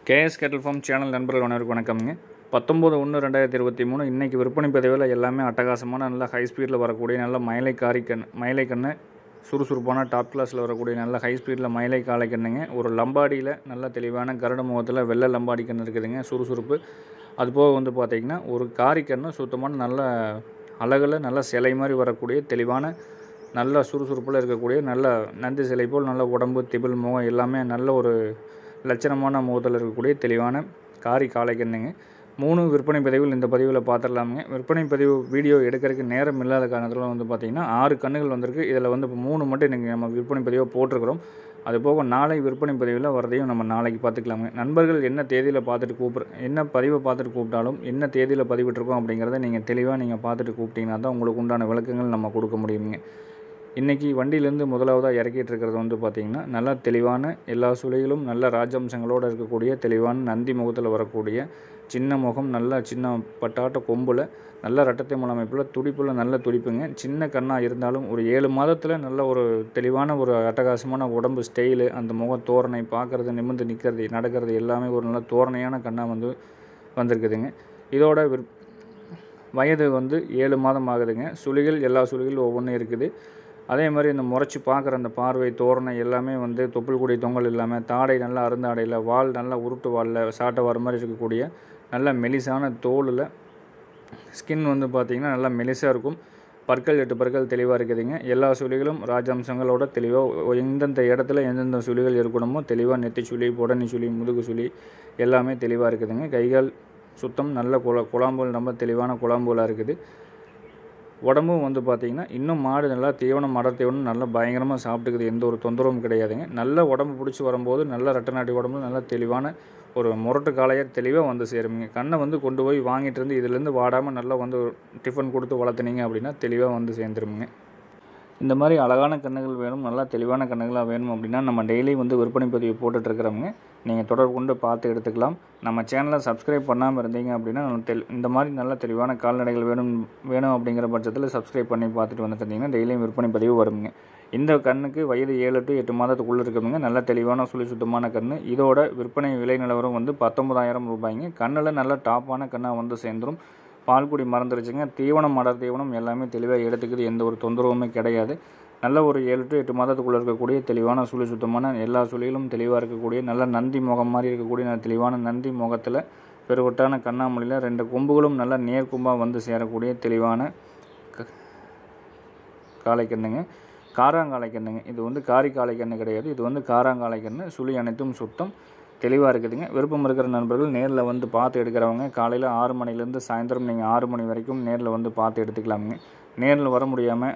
KS கேட்டல் form channel நண்பர்கள் அனைவருக்கும் வணக்கம்ங்க பத்தொம்போது ஒன்று ரெண்டாயிரத்தி இருபத்தி மூணு இன்றைக்கி விற்பனை பதிவில் எல்லாமே அட்டகாசமான நல்ல ஹை ஸ்பீடில் வரக்கூடிய நல்ல மயிலை காரிக்கண் மயிலை கண்ணு சுறுசுறுப்பான டாப் கிளாஸில் வரக்கூடிய நல்ல ஹை ஸ்பீடில் மயிலை காளை கண்ணுங்க ஒரு லம்பாடியில் நல்ல தெளிவான கரடு முகத்தில் வெள்ளை லம்பாடி கண்ணு இருக்குதுங்க சுறுசுறுப்பு அதுபோக வந்து பார்த்திங்கன்னா ஒரு காரிக்கண்ணு சுத்தமான நல்ல அழகில் நல்ல சிலை மாதிரி வரக்கூடிய தெளிவான நல்ல சுறுசுறுப்பில் இருக்கக்கூடிய நல்ல நந்தி சிலை போல் நல்ல உடம்பு திபில் முகம் எல்லாமே நல்ல ஒரு லட்சணமான முகத்தில் இருக்கக்கூடிய தெளிவான காரி காளைக்கண்ணுங்க மூணு விற்பனை பதிவில் இந்த பதிவில் பார்த்துடலாமுங்க விற்பனை பதிவு வீடியோ எடுக்கிறதுக்கு நேரம் இல்லாத காரணத்தில் வந்து பார்த்திங்கன்னா ஆறு கண்ணுகள் வந்திருக்கு இதில் வந்து இப்போ மூணு மட்டும் இன்றைக்கி நம்ம விற்பனை பதிவாக போட்டிருக்கிறோம் அது போக நாளை விற்பனை பதிவில் வரதையும் நம்ம நாளைக்கு பார்த்துக்கலாமுங்க நண்பர்கள் என்ன தேதியில் பார்த்துட்டு கூப்பிட்ற என்ன பதிவை பார்த்துட்டு கூப்பிட்டாலும் என்ன தேதியில் பதிவிட்டிருக்கோம் அப்படிங்கிறத நீங்கள் தெளிவாக நீங்கள் பார்த்துட்டு கூப்பிட்டீங்கன்னா தான் உங்களுக்கு உண்டான விளக்கங்கள் நம்ம கொடுக்க முடியுங்க இன்றைக்கி வண்டியிலேருந்து முதலாவதாக இறக்கிட்டு இருக்கிறது வந்து பார்த்திங்கன்னா நல்லா தெளிவான எல்லா சுழிகளும் நல்ல ராஜம்சங்களோடு இருக்கக்கூடிய தெளிவான நந்தி முகத்தில் வரக்கூடிய சின்ன முகம் நல்ல சின்ன பட்டாட்ட கொம்பில் நல்ல ரட்டத்தை முலமைப்பில் துடிப்பில் நல்ல துடிப்புங்க சின்ன கண்ணாக இருந்தாலும் ஒரு ஏழு மாதத்தில் நல்ல ஒரு தெளிவான ஒரு அட்டகாசமான உடம்பு ஸ்டைலு அந்த முக தோரணை பார்க்குறது நிமிர்ந்து நிற்கிறது நடக்கிறது எல்லாமே ஒரு நல்ல தோரணையான கண்ணாக வந்து வந்திருக்குதுங்க இதோட விற் வயது வந்து ஏழு மாதம் ஆகுதுங்க சுழிகள் எல்லா சுழிகளும் ஒவ்வொன்றும் இருக்குது அதே மாதிரி இந்த முறைச்சி பார்க்குற அந்த பார்வை தோரணை எல்லாமே வந்து தொப்புள் கூடிய தொங்கல் இல்லாமல் தாடை நல்லா அருந்தாடையில் வால் நல்லா உருட்டு வாலில் சாட்டை வர மாதிரி இருக்கக்கூடிய நல்ல மெலிசான தோலில் ஸ்கின் வந்து பார்த்திங்கன்னா நல்லா மெலிசாக இருக்கும் பற்கள் எட்டு பற்கள் தெளிவாக இருக்குதுங்க எல்லா சுழிகளும் ராஜாம்சங்களோட தெளிவாக எந்தெந்த இடத்துல எந்தெந்த சுழிகள் இருக்கணுமோ தெளிவாக நெத்தி சுழி புடனி சுழி முதுகு சுழி எல்லாமே தெளிவாக இருக்குதுங்க கைகள் சுத்தம் நல்ல குள குழாம்புகள் ரொம்ப தெளிவான குழாம்புகளாக இருக்குது உடம்பும் வந்து பார்த்திங்கன்னா இன்னும் மாடு நல்லா தீவனம் மடர் தீவனம் நல்லா பயங்கரமாக சாப்பிட்டுக்குது எந்த ஒரு தொந்தரவும் கிடையாதுங்க நல்ல உடம்பு பிடிச்சி வரும்போது நல்ல ரெட்டை நாட்டி உடம்புல நல்ல தெளிவான ஒரு முரட்டு காலையாக தெளிவாக வந்து சேருங்க கண்ணை வந்து கொண்டு போய் வாங்கிட்டு இருந்து இதுலேருந்து வாடாமல் நல்லா வந்து டிஃபன் கொடுத்து வளர்த்துனீங்க அப்படின்னா தெளிவாக வந்து சேர்ந்துருமுங்க இந்த மாதிரி அழகான கண்ணுகள் வேணும் நல்லா தெளிவான கண்ணுகளாக வேணும் அப்படின்னா நம்ம டெய்லி வந்து விற்பனை பதிவு போட்டுட்ருக்கிறவங்க நீங்கள் தொடர்பு கொண்டு பார்த்து எடுத்துக்கலாம் நம்ம சேனலை சப்ஸ்கிரைப் பண்ணாமல் இருந்தீங்க அப்படின்னா தெளி இந்த மாதிரி நல்ல தெளிவான கால்நடைகள் வேணும் வேணும் அப்படிங்கிற பட்சத்தில் சப்ஸ்கிரைப் பண்ணி பார்த்துட்டு வந்துட்டு இருந்தீங்கன்னா டெய்லியும் விற்பனை பதிவு வருங்க இந்த கண்ணுக்கு வயது ஏழு டு எட்டு மாதத்துக்குள்ளே இருக்குதுங்க நல்ல தெளிவான சுழி சுத்தமான கண் இதோட விற்பனை விலை நிலவரம் வந்து பத்தொன்பதாயிரம் ரூபாய்ங்க கண்ணில் நல்ல டாப்பான கண்ணாக வந்து சேர்ந்துடும் பால்குடி மறந்துருச்சுங்க தீவனம் மடர் தீவனம் எல்லாமே தெளிவாக எடுத்துக்குது எந்த ஒரு தொந்தரவுமே கிடையாது நல்ல ஒரு ஏழு டு எட்டு மாதத்துக்குள்ளே இருக்கக்கூடிய தெளிவான சுழி சுத்தமான எல்லா சுழிகளும் தெளிவாக இருக்கக்கூடிய நல்ல நந்தி முகம் மாதிரி இருக்கக்கூடிய நல்ல தெளிவான நந்தி முகத்தில் பெருவட்டான கண்ணாமொழியில் ரெண்டு கொம்புகளும் நல்ல நேர்கொம்பாக வந்து சேரக்கூடிய தெளிவான காளைக்கண்ணுங்க காராங்காளைக்கண்ணுங்க இது வந்து காரி காளைக்கண்ணு கிடையாது இது வந்து காராங்காளைக்கண்ணு சுழி அனைத்தும் சுத்தம் தெளிவாக இருக்குதுங்க விருப்பம் இருக்கிற நண்பர்கள் நேரில் வந்து பார்த்து எடுக்கிறவங்க காலையில் ஆறு மணிலேருந்து சாயந்தரம் நீங்கள் ஆறு மணி வரைக்கும் நேரில் வந்து பார்த்து எடுத்துக்கலாமுங்க நேரில் வர முடியாமல்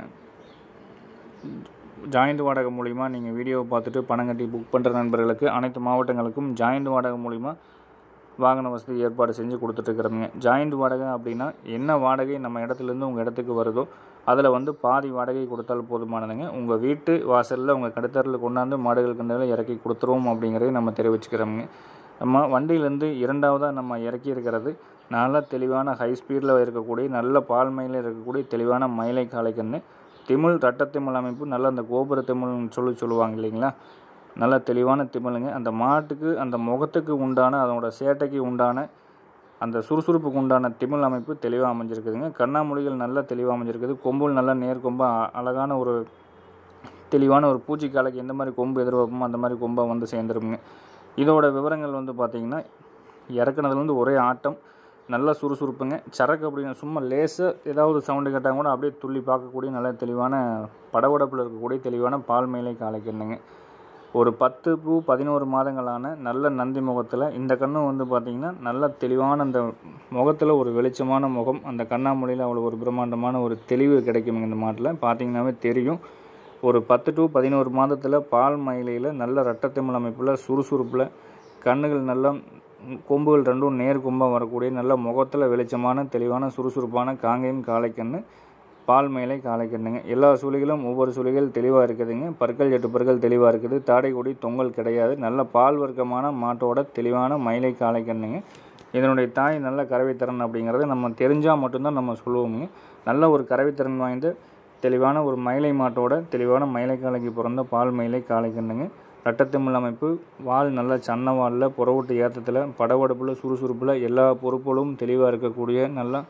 ஜாயிண்ட் வாடகை மூலிமா நீங்கள் வீடியோவை பார்த்துட்டு பணம் கட்டி புக் பண்ணுற நண்பர்களுக்கு அனைத்து மாவட்டங்களுக்கும் ஜாயிண்ட் வாடகை மூலிமா வாகன வசதி ஏற்பாடு செஞ்சு கொடுத்துட்ருக்குறோங்க ஜாயிண்ட் வாடகை அப்படின்னா என்ன வாடகை நம்ம இடத்துலேருந்து உங்கள் இடத்துக்கு வருதோ அதில் வந்து பாதி வாடகை கொடுத்தால் போதுமானதுங்க உங்கள் வீட்டு வாசலில் உங்கள் கடுத்தரில் கொண்டாந்து மாடுகள் கண்டுகளை இறக்கி கொடுத்துருவோம் அப்படிங்கிறதையும் நம்ம தெரிவிச்சுக்கிறோங்க நம்ம வண்டியிலேருந்து இரண்டாவதாக நம்ம இறக்கி இருக்கிறது நல்ல தெளிவான ஹை ஸ்பீடில் இருக்கக்கூடிய நல்ல பால்மையில் இருக்கக்கூடிய தெளிவான மயிலை காளைக்கன்று திமிழ் ரட்ட திமிழ் அமைப்பு நல்ல அந்த கோபுர திமிழ்னு சொல்லி சொல்லுவாங்க இல்லைங்களா நல்ல தெளிவான திமிழுங்க அந்த மாட்டுக்கு அந்த முகத்துக்கு உண்டான அதனோட சேட்டைக்கு உண்டான அந்த சுறுசுறுப்புக்கு உண்டான திமிழ் அமைப்பு தெளிவாக அமைஞ்சிருக்குதுங்க கண்ணாமொழிகள் நல்லா தெளிவாக அமைஞ்சிருக்குது கொம்புகள் நல்லா நேர்கொம்பாக அழகான ஒரு தெளிவான ஒரு பூச்சிக்காலைக்கு எந்த மாதிரி கொம்பு எதிர்பார்ப்போமோ அந்த மாதிரி கொம்பாக வந்து சேர்ந்துருக்குங்க இதோட விவரங்கள் வந்து பார்த்திங்கன்னா இறக்குனதுலேருந்து ஒரே ஆட்டம் நல்ல சுறுசுறுப்புங்க சரக்கு அப்படின்னு சும்மா லேசாக ஏதாவது சவுண்டு கேட்டால் கூட அப்படியே துள்ளி பார்க்கக்கூடிய நல்ல தெளிவான படபடப்பில் இருக்கக்கூடிய தெளிவான பால் மேலே காலைக்கண்ணுங்க ஒரு பத்து பூ பதினோரு மாதங்களான நல்ல நந்தி முகத்தில் இந்த கண்ணும் வந்து பார்த்திங்கன்னா நல்ல தெளிவான அந்த முகத்தில் ஒரு வெளிச்சமான முகம் அந்த கண்ணாமொழியில் அவ்வளோ ஒரு பிரம்மாண்டமான ஒரு தெளிவு கிடைக்கும் இந்த மாட்டில் பார்த்திங்கனாவே தெரியும் ஒரு பத்து டு பதினோரு மாதத்தில் பால் மயிலையில் நல்ல ரட்டத்திமிழ் அமைப்பில் சுறுசுறுப்பில் கண்ணுகள் நல்ல கொம்புகள் ரெண்டும் நேர் கொம்பாக வரக்கூடிய நல்ல முகத்தில் வெளிச்சமான தெளிவான சுறுசுறுப்பான காங்கையும் காளைக்கண்ணு பால் மேலே காளைக்கண்ணுங்க எல்லா சுழிகளும் ஒவ்வொரு சுழிகள் தெளிவாக இருக்குதுங்க பற்கள் எட்டு பற்கள் தெளிவாக இருக்குது தாடைக்குடி தொங்கல் கிடையாது நல்ல பால் வர்க்கமான மாட்டோட தெளிவான மயிலை காளைக்கண்ணுங்க இதனுடைய தாய் நல்ல கறவைத்திறன் அப்படிங்கிறத நம்ம தெரிஞ்சால் மட்டும்தான் நம்ம சொல்லுவோங்க நல்ல ஒரு கறவைத்திறன் வாய்ந்த தெளிவான ஒரு மயிலை மாட்டோட தெளிவான மயிலை காளைக்கு பிறந்த பால் மயிலை காளைக்கண்ணுங்க ரட்டத்திமிழ் அமைப்பு வால் நல்ல சன்ன வாலில் புறவுட்டு ஏற்றத்தில் படவடப்பில் சுறுசுறுப்பில் எல்லா பொறுப்புகளும் தெளிவாக இருக்கக்கூடிய நல்லா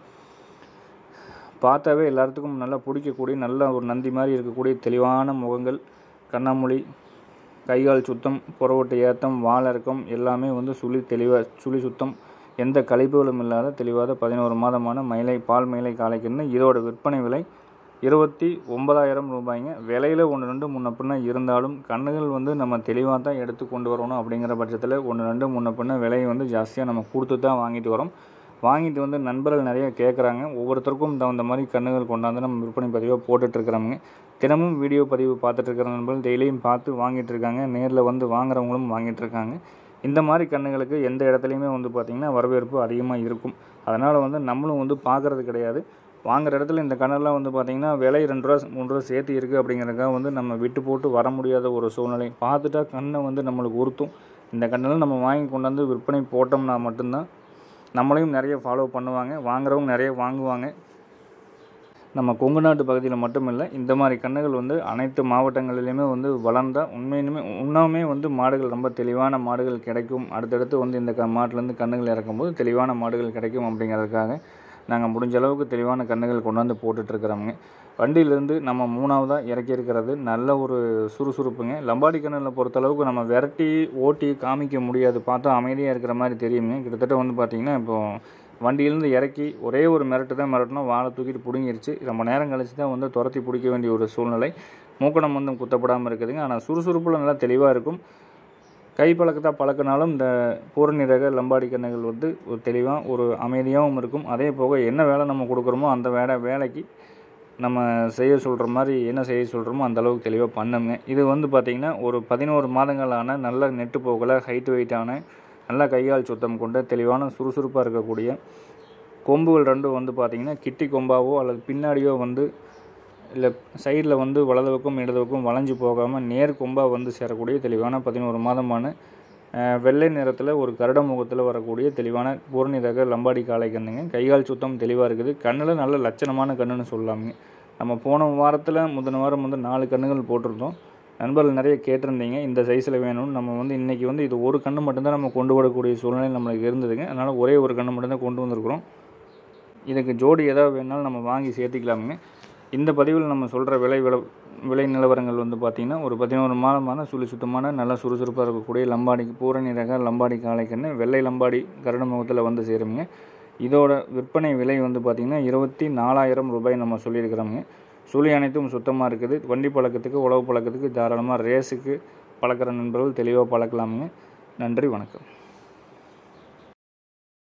பார்த்தாவே எல்லாத்துக்கும் நல்லா பிடிக்கக்கூடிய நல்ல ஒரு நந்தி மாதிரி இருக்கக்கூடிய தெளிவான முகங்கள் கண்ணாமொழி கைகால் சுத்தம் புறவட்டு ஏத்தம் வாலிறக்கம் எல்லாமே வந்து சுழி தெளிவாக சுழி சுத்தம் எந்த கழிப்புகளும் இல்லாத தெளிவாத பதினோரு மாதமான மயிலை பால் மயிலை காளைக்குன்னு இதோட விற்பனை விலை இருபத்தி ஒன்பதாயிரம் ரூபாய்ங்க விலையில் ஒன்று ரெண்டு முன்ன பின்ன இருந்தாலும் கண்ணுகள் வந்து நம்ம தெளிவாக தான் எடுத்து கொண்டு வரணும் அப்படிங்கிற பட்சத்தில் ஒன்று ரெண்டு முன்ன பின்ன விலையை வந்து ஜாஸ்தியாக நம்ம கொடுத்து தான் வாங்கிட்டு வரோம் வாங்கிட்டு வந்து நண்பர்கள் நிறைய கேட்குறாங்க ஒவ்வொருத்தருக்கும் தகுந்த மாதிரி கண்ணுகள் கொண்டாந்து நம்ம விற்பனை பதிவாக போட்டுட்ருக்குறாங்க தினமும் வீடியோ பதிவு பார்த்துட்டு இருக்கிற நண்பர்கள் டெய்லியும் பார்த்து வாங்கிட்டு இருக்காங்க நேரில் வந்து வாங்குறவங்களும் வாங்கிட்டு இருக்காங்க இந்த மாதிரி கண்ணுகளுக்கு எந்த இடத்துலையுமே வந்து பார்த்திங்கன்னா வரவேற்பு அதிகமாக இருக்கும் அதனால் வந்து நம்மளும் வந்து பார்க்குறது கிடையாது வாங்குற இடத்துல இந்த கண்ணெல்லாம் வந்து பார்த்திங்கன்னா விலை ரெண்டு ரூபா மூணு ரூபா சேர்த்து இருக்குது அப்படிங்கிறதுக்காக வந்து நம்ம விட்டு போட்டு வர முடியாத ஒரு சூழ்நிலை பார்த்துட்டா கண்ணை வந்து நம்மளுக்கு உறுத்தும் இந்த கண்ணெல்லாம் நம்ம வாங்கி கொண்டாந்து விற்பனை போட்டோம்னா மட்டும்தான் நம்மளையும் நிறைய ஃபாலோ பண்ணுவாங்க வாங்குறவங்க நிறைய வாங்குவாங்க நம்ம கொங்கு நாட்டு பகுதியில் மட்டும் இல்லை இந்த மாதிரி கண்ணுகள் வந்து அனைத்து மாவட்டங்களிலுமே வந்து வளர்ந்தால் உண்மையிலுமே உண்மையுமே வந்து மாடுகள் ரொம்ப தெளிவான மாடுகள் கிடைக்கும் அடுத்தடுத்து வந்து இந்த க மாட்டிலேருந்து கண்ணுகள் இறக்கும்போது தெளிவான மாடுகள் கிடைக்கும் அப்படிங்கிறதுக்காக நாங்கள் முடிஞ்ச அளவுக்கு தெளிவான கண்ணுகள் கொண்டாந்து போட்டுட்ருக்குறோங்க வண்டியிலேருந்து நம்ம மூணாவதாக இறக்கி இருக்கிறது நல்ல ஒரு சுறுசுறுப்புங்க லம்பாடி கண்ணில் பொறுத்தளவுக்கு நம்ம விரட்டி ஓட்டி காமிக்க முடியாது பார்த்தா அமைதியாக இருக்கிற மாதிரி தெரியுங்க கிட்டத்தட்ட வந்து பார்த்திங்கன்னா இப்போ வண்டியிலேருந்து இறக்கி ஒரே ஒரு மிரட்டு தான் மிரட்டணும் வாழை தூக்கிட்டு பிடுங்கிருச்சு ரொம்ப நேரம் கழிச்சு தான் வந்து துரத்தி பிடிக்க வேண்டிய ஒரு சூழ்நிலை மூக்கணம் வந்து குத்தப்படாமல் இருக்குதுங்க ஆனால் சுறுசுறுப்பில் நல்லா தெளிவாக இருக்கும் கை பழக்கத்தை பழக்கினாலும் இந்த பூரணிரக லம்பாடி கண்ணுகள் வந்து ஒரு தெளிவாக ஒரு அமைதியாகவும் இருக்கும் அதே போக என்ன வேலை நம்ம கொடுக்குறோமோ அந்த வேலை வேலைக்கு நம்ம செய்ய சொல்கிற மாதிரி என்ன செய்ய சொல்கிறோமோ அந்த அளவுக்கு தெளிவாக பண்ணுங்க இது வந்து பார்த்திங்கன்னா ஒரு பதினோரு மாதங்களான நல்ல நெட்டு போகல ஹைட் வெயிட்டான நல்ல கைகால் சுத்தம் கொண்ட தெளிவான சுறுசுறுப்பாக இருக்கக்கூடிய கொம்புகள் ரெண்டும் வந்து பார்த்திங்கன்னா கிட்டி கொம்பாவோ அல்லது பின்னாடியோ வந்து இல்லை சைடில் வந்து வலது பக்கம் இடது பக்கம் வளைஞ்சு போகாமல் நேர் கொம்பாக வந்து சேரக்கூடிய தெளிவான பதினோரு மாதமான அஹ், வெள்ளை நிறத்தில் ஒரு கருட முகத்தில் வரக்கூடிய தெளிவான பூரணி ரக லம்பாடி காளை கண்ணுங்க கைகால் சுத்தம் தெளிவாக இருக்குது கண்ணில் நல்ல லட்சணமான கண்ணுன்னு சொல்லலாமுங்க நம்ம போன வாரத்தில் முந்தின வாரம் வந்து நாலு கண்ணுகள் போட்டிருந்தோம் நண்பர்கள் நிறைய கேட்டிருந்தீங்க இந்த சைஸில் வேணும்னு நம்ம வந்து இன்றைக்கி வந்து இது ஒரு கண்ணு மட்டும்தான் நம்ம கொண்டு வரக்கூடிய சூழ்நிலை நம்மளுக்கு இருந்ததுங்க அதனால் ஒரே ஒரு கண்ணு மட்டும்தான் கொண்டு வந்திருக்கிறோம் இதுக்கு ஜோடி ஏதாவது வேணாலும் நம்ம வாங்கி சேர்த்திக்கலாமுங்க இந்த பதிவில் நம்ம சொல்கிற விலை வில விலை நிலவரங்கள் வந்து பார்த்திங்கன்னா ஒரு பதினோரு மாதமான சுழி சுத்தமான நல்ல சுறுசுறுப்பாக இருக்கக்கூடிய லம்பாடி பூரணி ரக லம்பாடி காளைக்கன்று வெள்ளை லம்பாடி கருட முகத்தில் வந்து சேருங்க இதோட விற்பனை விலை வந்து பார்த்திங்கன்னா இருபத்தி நாலாயிரம் ரூபாய் நம்ம சொல்லியிருக்கிறோங்க சுழி அனைத்தும் சுத்தமாக இருக்குது வண்டி பழக்கத்துக்கு உழவு பழக்கத்துக்கு தாராளமாக ரேஸுக்கு பழக்கிற நண்பர்கள் தெளிவாக பழக்கலாமுங்க நன்றி வணக்கம்